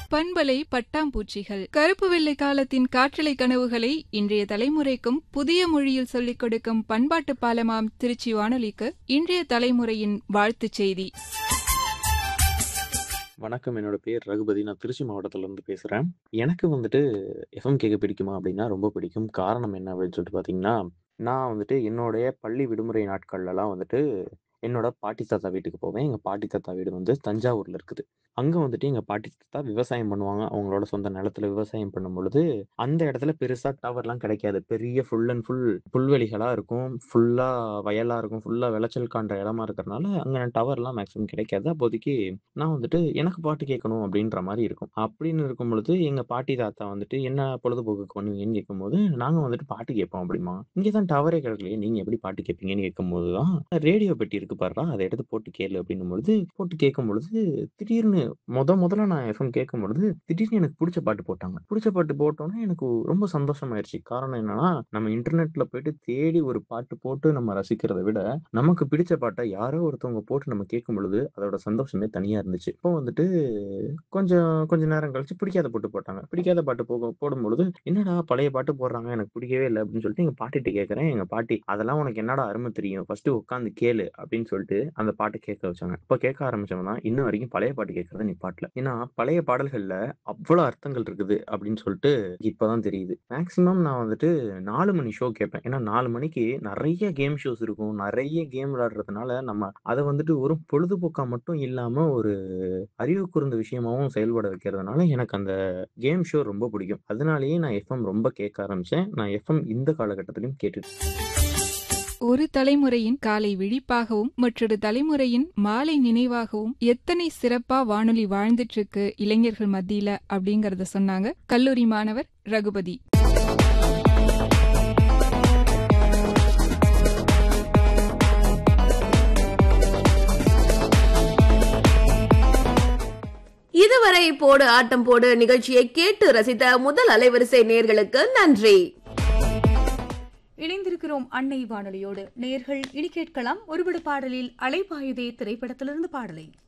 பண்பலை பட்டாம்பூச்சிகள் கருப்பு வெள்ளை காலத்தின் காற்றலை கனவுகளை இன்றைய தலைமுறைக்கும் புதிய மொழியில் சொல்லிக் கொடுக்கும் பண்பாட்டு பாலமாம் திருச்சி வானொலிக்கு இன்றைய தலைமுறையின் வாழ்த்துச் செய்தி வணக்கம் என்னோட பேர் ரகுபதி நான் திருச்சி மாவட்டத்துல இருந்து பேசுறேன் எனக்கு வந்துட்டு எஃப்எம் கேட்க பிடிக்குமா அப்படின்னா ரொம்ப பிடிக்கும் காரணம் என்ன அப்படின்னு சொல்லிட்டு பார்த்தீங்கன்னா நான் வந்துட்டு என்னுடைய பள்ளி விடுமுறை நாட்கள்லலாம் வந்துட்டு என்னோட பாட்டி தாத்தா வீட்டுக்கு போவேன் எங்கள் பாட்டி தாத்தா வீடு வந்து தஞ்சாவூரில் இருக்குது அங்கே வந்துட்டு எங்கள் பாட்டி தாத்தா விவசாயம் பண்ணுவாங்க அவங்களோட சொந்த நிலத்துல விவசாயம் பண்ணும் பொழுது அந்த இடத்துல பெருசாக டவர்லாம் கிடைக்காது பெரிய ஃபுல் அண்ட் ஃபுல் புல்வெளிகளாக இருக்கும் ஃபுல்லாக வயலாக இருக்கும் ஃபுல்லாக விளைச்சல் காண்ற இடமா இருக்கிறனால அங்கே டவர்லாம் மேக்ஸிமம் கிடைக்காது அப்போதைக்கு நான் வந்துட்டு எனக்கு பாட்டு கேட்கணும் அப்படின்ற மாதிரி இருக்கும் அப்படின்னு இருக்கும் பொழுது எங்கள் பாட்டி தாத்தா வந்துட்டு என்ன பொழுதுபோக்கு பண்ணுவீங்கன்னு கேட்கும்போது நாங்கள் வந்துட்டு பாட்டு கேட்போம் அப்படிமா இங்கே தான் டவரே கிடைக்கலையே நீங்கள் எப்படி பாட்டு கேட்பீங்கன்னு கேட்கும்போது தான் ரேடியோ பெட்டி இருக்கு பாருடா அதை எடுத்து போட்டு கேளு அப்படின்னும் பொழுது போட்டு கேட்கும் பொழுது திடீர்னு முத முதல்ல நான் எஃப்எம் கேட்கும் பொழுது திடீர்னு எனக்கு பிடிச்ச பாட்டு போட்டாங்க பிடிச்ச பாட்டு போட்டோன்னே எனக்கு ரொம்ப சந்தோஷமாயிருச்சு காரணம் என்னன்னா நம்ம இன்டர்நெட்ல போயிட்டு தேடி ஒரு பாட்டு போட்டு நம்ம ரசிக்கிறதை விட நமக்கு பிடிச்ச பாட்டை யாரோ ஒருத்தவங்க போட்டு நம்ம கேட்கும் பொழுது அதோட சந்தோஷமே தனியா இருந்துச்சு இப்போ வந்துட்டு கொஞ்சம் கொஞ்ச நேரம் கழிச்சு பிடிக்காத பாட்டு போட்டாங்க பிடிக்காத பாட்டு போக போடும்பொழுது என்னடா பழைய பாட்டு போடுறாங்க எனக்கு பிடிக்கவே இல்லை அப்படின்னு சொல்லிட்டு எங்க பாட்டிட்ட கேட்கறேன் எங்க பாட்டி அதெல்லாம் உனக்கு என்னடா அருமை தெரியும் ஃபர்ஸ்ட் உட்காந்து கேளு அப்படின்னு சொல்லிட்டு அந்த பாட்டை கேட்க வச்சாங்க இப்போ கேட்க ஆரம்பிச்சவங்க தான் இன்ன வரைக்கும் பழைய பாட்டு கேட்கறத நிப்பாட்டல ஏன்னா பழைய பாடல்கள்ல அவ்வளவு அர்த்தங்கள் இருக்குது அப்படின்னு சொல்லிட்டு இப்பதான் தெரியுது மேக்சிமம் நான் வந்துட்டு நாலு மணி ஷோ கேட்பேன் ஏன்னா நாலு மணிக்கு நிறைய கேம் ஷோஸ் இருக்கும் நிறைய கேம் விளையாடுறதுனால நம்ம அதை வந்துட்டு ஒரு பொழுதுபோக்கா மட்டும் இல்லாம ஒரு அறிவு கூர்ந்த விஷயமாவும் செயல்பட வைக்கிறதுனால எனக்கு அந்த கேம் ஷோ ரொம்ப பிடிக்கும் அதனாலேயே நான் எஃப்எம் ரொம்ப கேட்க ஆரம்பிச்சேன் நான் எஃப்எம் இந்த காலகட்டத்திலையும் கேட்டுட்டு ஒரு தலைமுறையின் காலை விழிப்பாகவும் மற்றொரு தலைமுறையின் மாலை நினைவாகவும் எத்தனை சிறப்பா வானொலி வாழ்ந்துட்டு இருக்கு இளைஞர்கள் மத்தியில அப்படிங்கறத சொன்னாங்க கல்லூரி மாணவர் ரகுபதி இதுவரை போடு ஆட்டம் போடு நிகழ்ச்சியை கேட்டு ரசித்த முதல் அலைவரிசை நேர்களுக்கு நன்றி இணைந்திருக்கிறோம் அன்னை வானொலியோடு நேர்கள் இனி கேட்கலாம் ஒருவிட பாடலில் அலைபாயுதே திரைப்படத்திலிருந்து பாடலை